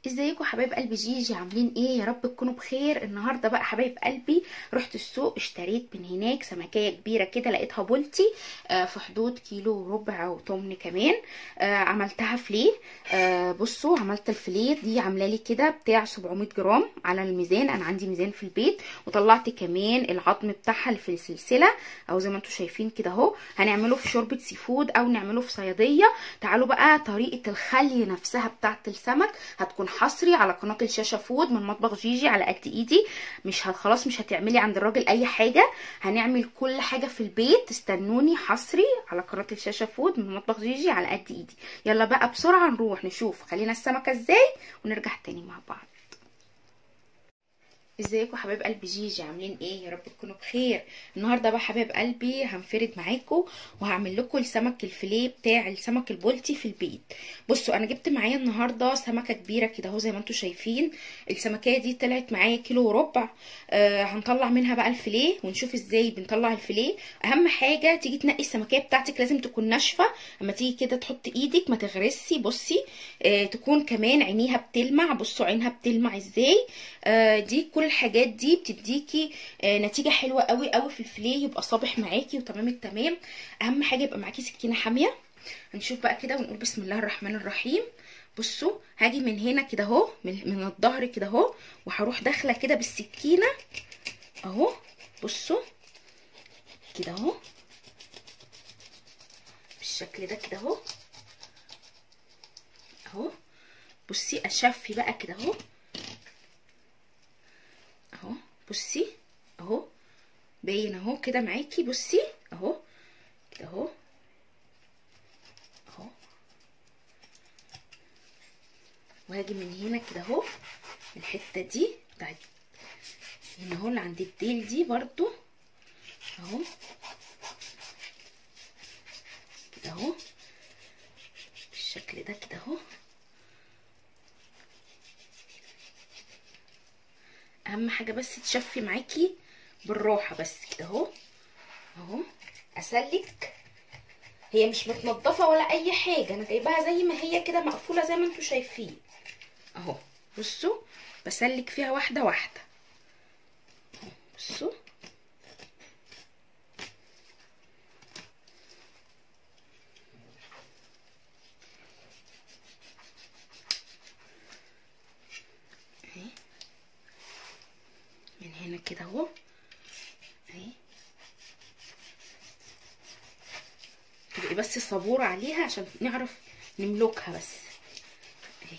ازيكم حبايب قلبي جيجي عاملين ايه يا رب تكونوا بخير النهارده بقى حبايب قلبي رحت السوق اشتريت من هناك سمكيه كبيره كده لقيتها بولتي آه في حدود كيلو وربع وتمن كمان آه عملتها فليه آه بصوا عملت الفليه دي عامله لي كده بتاع 700 جرام على الميزان انا عندي ميزان في البيت وطلعت كمان العظم بتاعها اللي في السلسله او زي ما انتم شايفين كده اهو هنعمله في شوربه سي فود او نعمله في صياديه تعالوا بقى طريقه الخلي نفسها بتاعه السمك هتكون حصري على قناه الشاشه فود من مطبخ جيجي على قد ايدي مش خلاص مش هتعملي عند الراجل اي حاجه هنعمل كل حاجه في البيت استنوني حصري على قناه الشاشه فود من مطبخ جيجي على قد ايدي يلا بقى بسرعه نروح نشوف خلينا السمكه ازاي ونرجع تاني مع بعض ازيكم حبايب قلبي جيجي عاملين ايه يا رب تكونوا بخير النهارده بقى حبايب قلبي هنفرد معاكم وهعمل لكم السمك الفيليه بتاع السمك البلطي في البيت بصوا انا جبت معايا النهارده سمكه كبيره كده اهو زي ما انتم شايفين السمكيه دي طلعت معايا كيلو وربع آه هنطلع منها بقى الفيليه ونشوف ازاي بنطلع الفيليه اهم حاجه تيجي تنقي السمكيه بتاعتك لازم تكون ناشفه اما تيجي كده تحط ايدك ما تغرسي بصي آه تكون كمان عينيها بتلمع بصوا عينها بتلمع ازاي آه دي كل الحاجات دي بتديكي آه نتيجه حلوه قوي قوي في الفيليه يبقى صابح معاكي وتمام التمام اهم حاجه يبقى معاكي سكينه حاميه هنشوف بقى كده ونقول بسم الله الرحمن الرحيم بصوا هاجي من هنا كده اهو من, من الظهر كده اهو وهروح داخله كده بالسكينه اهو بصوا كده اهو بالشكل ده كده اهو اهو بصي اشفي بقى كده اهو اهو بصي اهو باين اهو كده معاكي بصي اهو كده اهو اهو وهاجي من هنا كده اهو الحته دي بتاعت هنا اهو اللي عند الديل دي برضو اهو كده اهو بالشكل ده كده اهو اهم حاجه بس تشفي معاكي بالراحه بس كده اهو اهو اسلك هي مش متنضفه ولا اي حاجه انا جايباها زي ما هي كده مقفوله زي ما انتم شايفين اهو بصوا بسلك فيها واحده واحده اهو بصوا من هنا كده اهو اهي تبقي بس صبورة عليها عشان نعرف نملكها بس اهي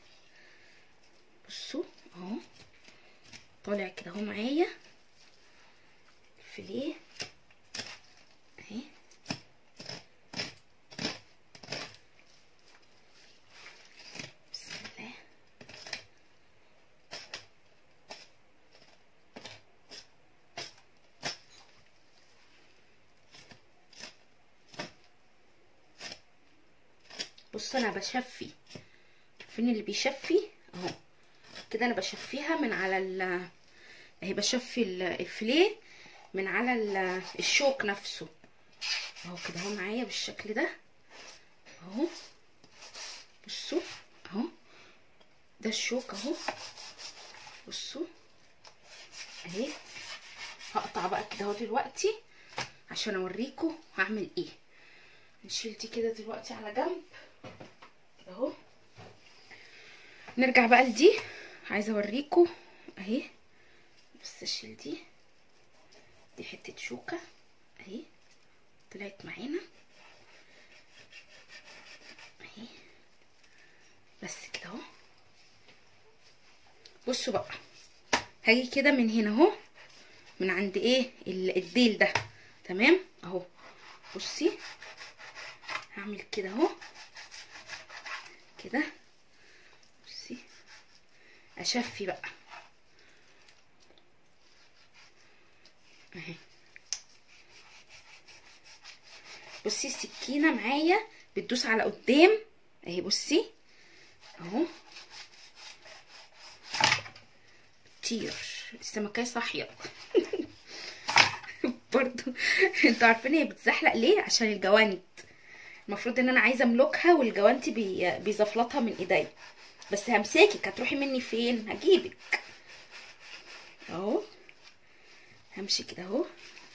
بصوا اهو طالع كده اهو معايا الفيليه اهي بسم الله بصوا انا بشفي فين اللي بيشفي اهو كده انا بشفيها من على ال اهي بشفي الفليه من على الشوك نفسه اهو كده اهو معايا بالشكل ده اهو بصوا اهو ده الشوك اهو بصوا اهي هقطع بقى كده اهو دلوقتي عشان اوريكم هعمل ايه نشيل دي كده دلوقتي على جنب اهو نرجع بقى لدي عايزه اوريكم اهي بس اشيل دي دي حته شوكه اهي طلعت معانا اهي بس كده اهو بصوا بقى هاجي كده من هنا اهو من عند ايه الديل ده تمام اهو بصي هعمل كده اهو كده بصي اشفي بقى اهي بصي السكينه معايا بتدوس على قدام اهي بصي اهو كتير السمكه صاحيه برضو انتوا عارفين هي بتزحلق ليه عشان الجوانت المفروض ان انا عايزه املكها والجوانتي بي... بيزفلطها من ايديا بس همساكك هتروحي مني فين هجيبك اهو همشي كده اهو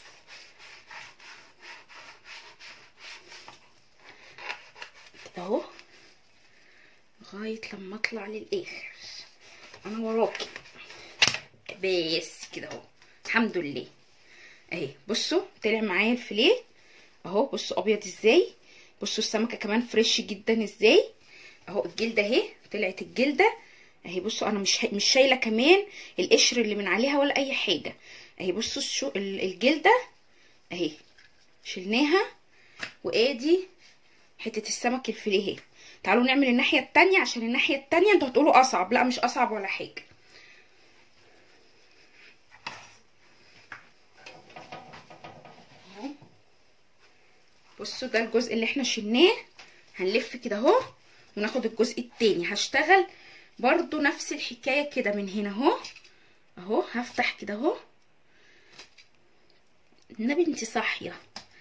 كده اهو لغايه لما اطلع للاخر انا وراكي بس كده اهو الحمد لله اهي بصوا طلع معايا الفيليه اهو بصوا ابيض ازاي بصوا السمكه كمان فريش جدا ازاي اهو الجلده اهي طلعت الجلده اهي بصوا انا مش مش شايله كمان القشر اللي من عليها ولا اي حاجه اهي بصوا الشو الجلده اهي شلناها وادي حته السمك الفيليه اهي تعالوا نعمل الناحيه التانية عشان الناحيه التانية انتوا هتقولوا اصعب لا مش اصعب ولا حاجه بصوا ده الجزء اللي احنا شلناه هنلف كده اهو وناخد الجزء التاني هشتغل برضو نفس الحكايه كده من هنا اهو اهو هفتح كده اهو النبي انت صاحيه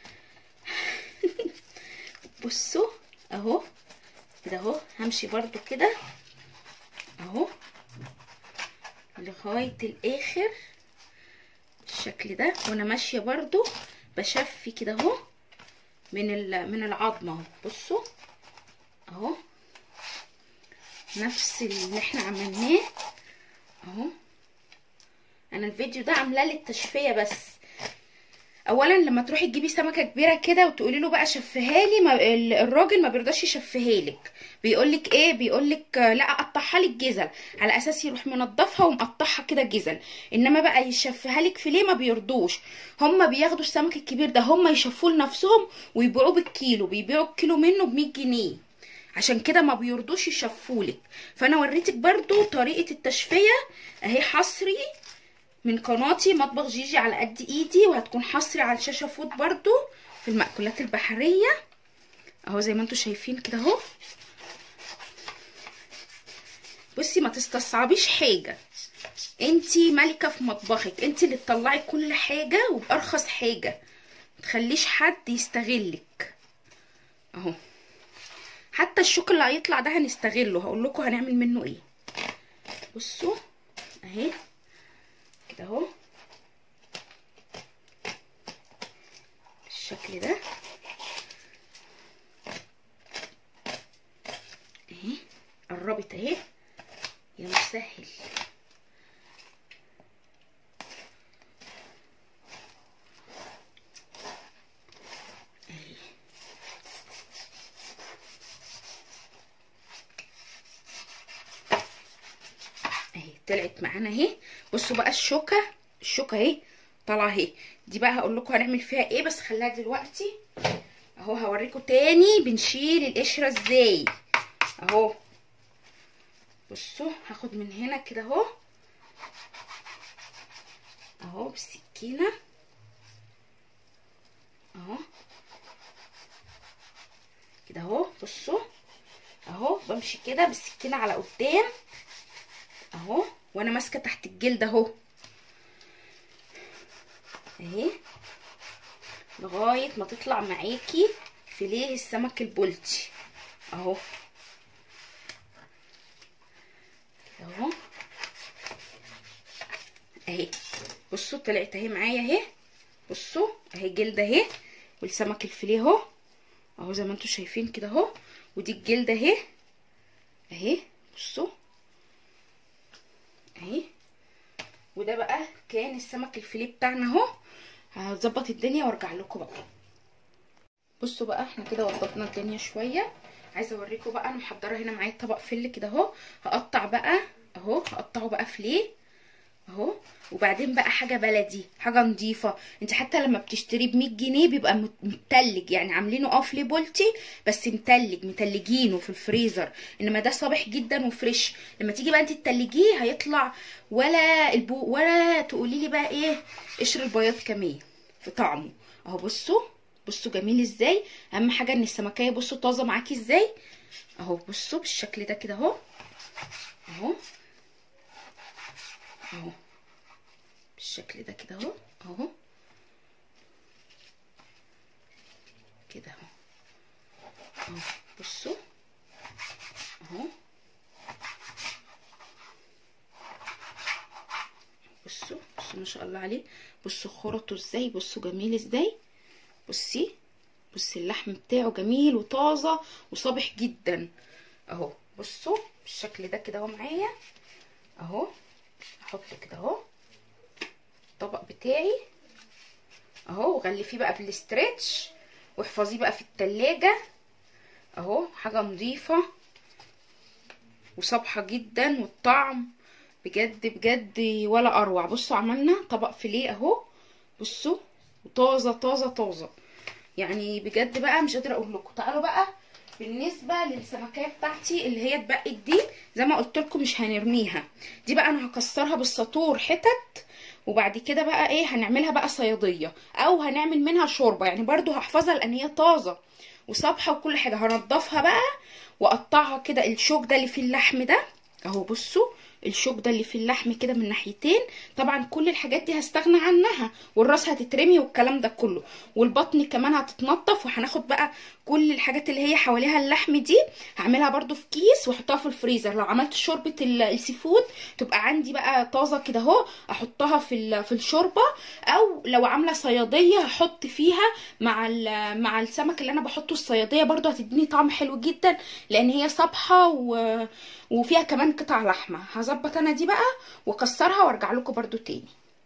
بصوا اهو كده اهو همشي برضو كده اهو لغايه الاخر بالشكل ده وانا ماشيه برضو بشفي كده اهو من من العظمه اهو بصوا اهو نفس اللي احنا عملناه اهو انا الفيديو ده عاملاه للتشفيه بس اولا لما تروحي تجيبي سمكه كبيره كده وتقولي له بقى شفيها لي ما الراجل ما بيرضاش يشفيها لك بيقول لك ايه بيقول لك لا اقطعها لك جزل على اساس يروح منضفها ومقطعها كده جزل انما بقى يشفيها لك فيليه ما بيرضوش هم بياخدوا السمك الكبير ده هم يشفوه لنفسهم ويبيعوه بالكيلو بيبيعوا الكيلو منه ب 100 جنيه عشان كده ما بيرضوش يشفولك فانا وريتك برضو طريقه التشفيه اهي حصري من قناتي مطبخ جيجي على قد ايدي وهتكون حصري على الشاشه فوت برضو في المأكولات البحريه اهو زي ما انتم شايفين كده اهو بصي ما تستصعبيش حاجه انتي ملكه في مطبخك انتي اللي تطلعي كل حاجه وبارخص حاجه متخليش حد يستغلك اهو حتى الشوك اللي هيطلع ده هنستغله هقول لكم هنعمل منه ايه بصوا اهي كده اهو بالشكل ده اهي قربت اهي يا مسهل طلعت معانا اهي بصوا بقى الشوكه الشوكه اهي طالعه اهي دي بقى هقول لكم هنعمل فيها ايه بس خليها دلوقتي اهو هوريكم تاني بنشيل القشره ازاي اهو بصوا هاخد من هنا كده اهو اهو بالسكينه اهو كده اهو بصوا اهو بمشي كده بالسكينه على قدام اهو وانا ماسكه تحت الجلد اهو اهي لغايه ما تطلع معاكي فيليه السمك البلطي اهو اهو اهي بصوا طلعت اهي معايا اهي بصوا اهي جلد اهي والسمك الفيليه اهو اهو زي ما انتم شايفين كده اهو ودي الجلد اهي اهي بصوا اهي وده بقى كان السمك الفيليه بتاعنا اهو هظبط الدنيا وارجع لكم بقى بصوا بقى احنا كده وضبطنا الدنيا شويه عايزه اوريكم بقى انا محضره هنا معايا طبق فل كده اهو هقطع بقى اهو هقطعه بقى فليه اهو وبعدين بقى حاجه بلدي حاجه نظيفه انت حتى لما بتشتريه ب 100 جنيه بيبقى متلج يعني عاملينه اه فليه بولتي بس متلج متلجينه في الفريزر انما ده صابح جدا وفريش لما تيجي بقى انت تتلجيه هيطلع ولا البو ولا تقولي لي بقى ايه قشر البياض كمان في طعمه اهو بصوا بصوا جميل ازاي اهم حاجه ان السمكيه بصوا طازه معاكي ازاي اهو بصوا بالشكل ده كده اهو اهو اهو بالشكل ده كده اهو اهو كده اهو اهو بصوا اهو بصوا ما شاء الله عليه بصوا خرطه ازاي بصوا جميل ازاي بصي بصي اللحم بتاعه جميل وطازه وصابح جدا اهو بصوا بالشكل ده كده اهو معايا اهو احط كده اهو الطبق بتاعي اهو وغلفيه بقى بالاسترتش واحفظيه بقى في التلاجة اهو حاجة نظيفة وصبحة جدا والطعم بجد بجد ولا اروع بصوا عملنا طبق فيليه اهو بصوا وطازة طازة طازة يعني بجد بقى مش قادرة اقول لكم تعالوا بقى بالنسبه للسمكيه بتاعتي اللي هي اتبقت دي زي ما قلت لكم مش هنرميها دي بقى انا هكسرها بالسطور حتت وبعد كده بقى ايه هنعملها بقى صياديه او هنعمل منها شوربه يعني برضو هحفظها لان هي طازه وصابحه وكل حاجه هنضفها بقى واقطعها كده الشوك ده اللي فيه اللحم ده اهو بصوا الشوك ده اللي فيه اللحم كده من ناحيتين طبعا كل الحاجات دي هستغنى عنها والراس هتترمي والكلام ده كله والبطن كمان هتتنضف وهناخد بقى كل الحاجات اللي هي حواليها اللحم دي هعملها برده في كيس واحطها في الفريزر لو عملت شوربه السي فود تبقى عندي بقى طازه كده اهو احطها في في الشوربه او لو عامله صياديه هحط فيها مع مع السمك اللي انا بحطه الصياديه برده هتديني طعم حلو جدا لان هي صبحه و... وفيها كمان قطع لحمه هظبط انا دي بقى واكسرها وارجع لكم برده تاني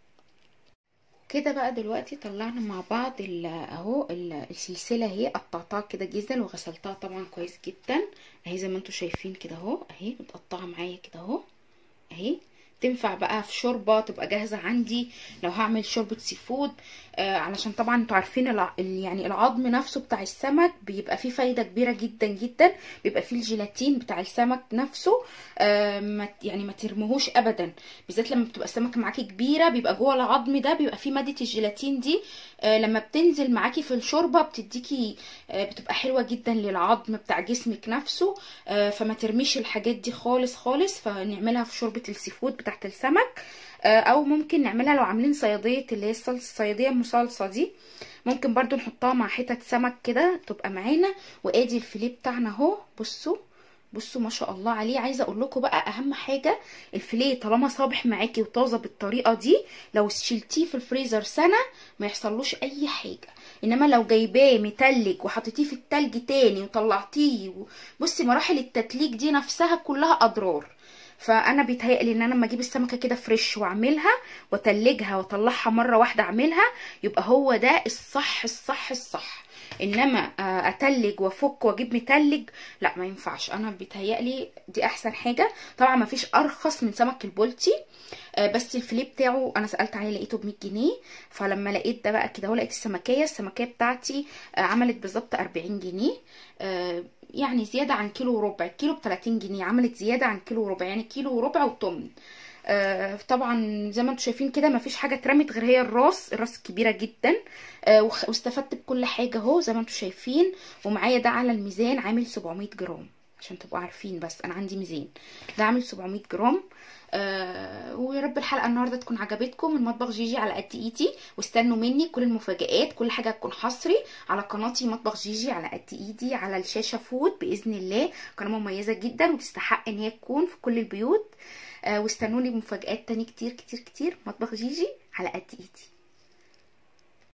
كده بقى دلوقتي طلعنا مع بعض اهو السلسله اهي قطعتها كده جزل وغسلتها طبعا كويس جدا اهي زي ما انتم شايفين كده اهو اهي متقطعه معايا كده اهو اهي تنفع بقى في شوربه تبقى جاهزه عندي لو هعمل شوربه سي فود آه علشان طبعا انتوا عارفين الع... يعني العظم نفسه بتاع السمك بيبقى فيه فايده كبيره جدا جدا بيبقى فيه الجيلاتين بتاع السمك نفسه آه ما يعني ما ترموهوش ابدا بالذات لما بتبقى السمكه معاكي كبيره بيبقى جوه العظم ده بيبقى فيه ماده الجيلاتين دي آه لما بتنزل معاكي في الشوربه بتديكي آه بتبقى حلوه جدا للعظم بتاع جسمك نفسه آه فما ترميش الحاجات دي خالص خالص فنعملها في شوربه السي فود بتاعت السمك او ممكن نعملها لو عاملين صياديه اللي هي الصياديه المصلصه دي ممكن برضو نحطها مع حتت سمك كده تبقى معانا وادي الفيليه بتاعنا اهو بصوا بصوا ما شاء الله عليه عايزه اقول لكم بقى اهم حاجه الفيليه طالما صابح معاكي وطازه بالطريقه دي لو شلتيه في الفريزر سنه ما يحصلوش اي حاجه انما لو جايباه متلج وحطيتيه في التلج تاني وطلعتيه بصي مراحل التتليج دي نفسها كلها اضرار فانا بيتهيألي ان انا لما اجيب السمكه كده فريش واعملها واتلجها واطلعها مره واحده اعملها يبقى هو ده الصح الصح الصح انما اتلج وافك واجيب متلج لا ما ينفعش انا بيتهيألي دي احسن حاجه طبعا ما فيش ارخص من سمك البولتي بس الفيليه بتاعه انا سالت عليه لقيته ب 100 جنيه فلما لقيت ده بقى كده اهو لقيت السمكيه السمكيه بتاعتي عملت بالظبط 40 جنيه يعني زياده عن كيلو وربع الكيلو ب 30 جنيه عملت زياده عن كيلو وربع يعني كيلو وربع وتمن آه طبعا زي ما انتم شايفين كده مفيش حاجه اترمت غير هي الراس الراس كبيره جدا آه واستفدت بكل حاجه اهو زي ما انتم شايفين ومعايا ده على الميزان عامل 700 جرام عشان تبقوا عارفين بس انا عندي ميزان ده عامل 700 جرام آه ويا رب الحلقه النهارده تكون عجبتكم من مطبخ جيجي على قد ايدي واستنوا مني كل المفاجآت كل حاجه تكون حصري على قناتي مطبخ جيجي على قد ايدي على الشاشه فود باذن الله قناه مميزه جدا وتستحق ان هي تكون في كل البيوت آه واستنوني بمفاجآت تاني كتير كتير كتير مطبخ جيجي على قد ايدي